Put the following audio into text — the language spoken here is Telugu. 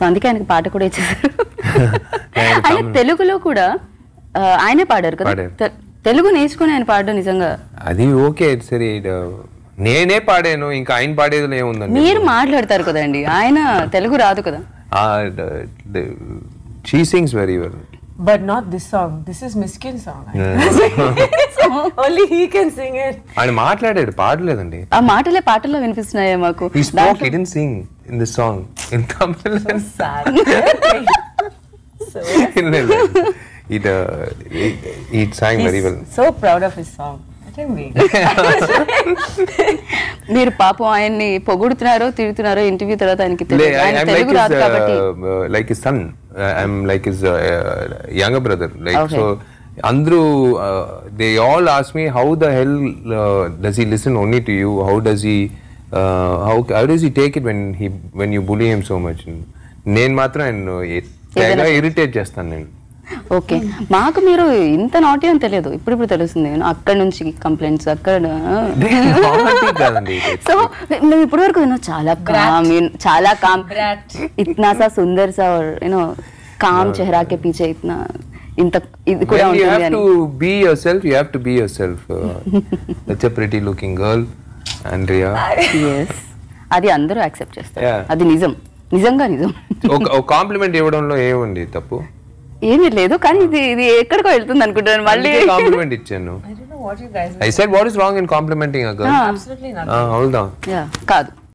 అందుకే ఆయనకి పాట కూడా ఇచ్చేసారు ఆయన ఆయన తెలుగులో కూడా ఆ, ఆయనే పాడారు కదా పాడారు. తె- తెలుగు నేర్చుకుని ఆయన పాడడం నిజంగా అది ఓకే సరే ఇది, నేనే పాడాను ఇంకా ఆయన పాడేదిలో ఏముందండి మీరు మాట్లాడతారు కదండి ఆయన తెలుగు రాదు కదా she sings very well But not this song. This is Miskin song. Only he can sing it. ఆయన మాట్లాడాడు పాడలేదండి ఆ మాటలే పాటల్లో వినిపిస్తున్నాయే మాకు ఈ spoke Eden sing in this song in Tamil Sad. it uh, it, it sang very He's well so proud of his song. Let him be. మీరు పాపం ఆయన్ని పొగుడుతున్నారో తిడుతున్నారో ఇంటర్వ్యూ తర్వాత ఆయనకి Le- తెలియదు I, ఆయన I'm like తెలుగు his, రాదు కాబట్టి uh, uh, like his son. Uh, I'm like his uh, uh, younger brother. Like Okay. so, Andrew, uh, they all ask me how the hell uh, does he listen only to you? How does he? Uh, how how does he take it when he when you bully him so much? నేను మాత్రం ఆయన తెగ ఇరిటేట్ చేస్తాను నేను ఓకే మాకు మీరు ఇంత నాటి అని తెలియదు ఇప్పుడు ఇప్పుడు తెలుస్తుంది అక్కడ నుంచి కంప్లైంట్స్ అక్కడ Naughty కాదండి సో మేము ఇప్పటి వరకు విన్నాం చాలా కామ్ చాలా కామ్ Brat. ఇట్నా సా సుందర్ సా యూనో కామ్ చెహరా కే పీछे ఇట్నా ఇంత ఇది కూడా Well, you ఉంటుంది have అని to be yourself. You have to be yourself. Uh, such a pretty looking girl, Andrea. Yes. అది అందరూ యాక్సెప్ట్ చేస్తారు Yeah. అది నిజం నిజంగా నిజం ఒక ఒక కాంప్లిమెంట్ ఇవ్వడంలో ఏముంది తప్పు ఏమీ లేదు కానీ ఇది ఇది ఎక్కడికో వెళ్తుంది అనుకుంటాను మళ్ళీ కాంప్లిమెంట్ ఇచ్చాను I don't know what you guys. I said what is wrong in complimenting a girl Absolutely not. Hold on Yeah, కాదు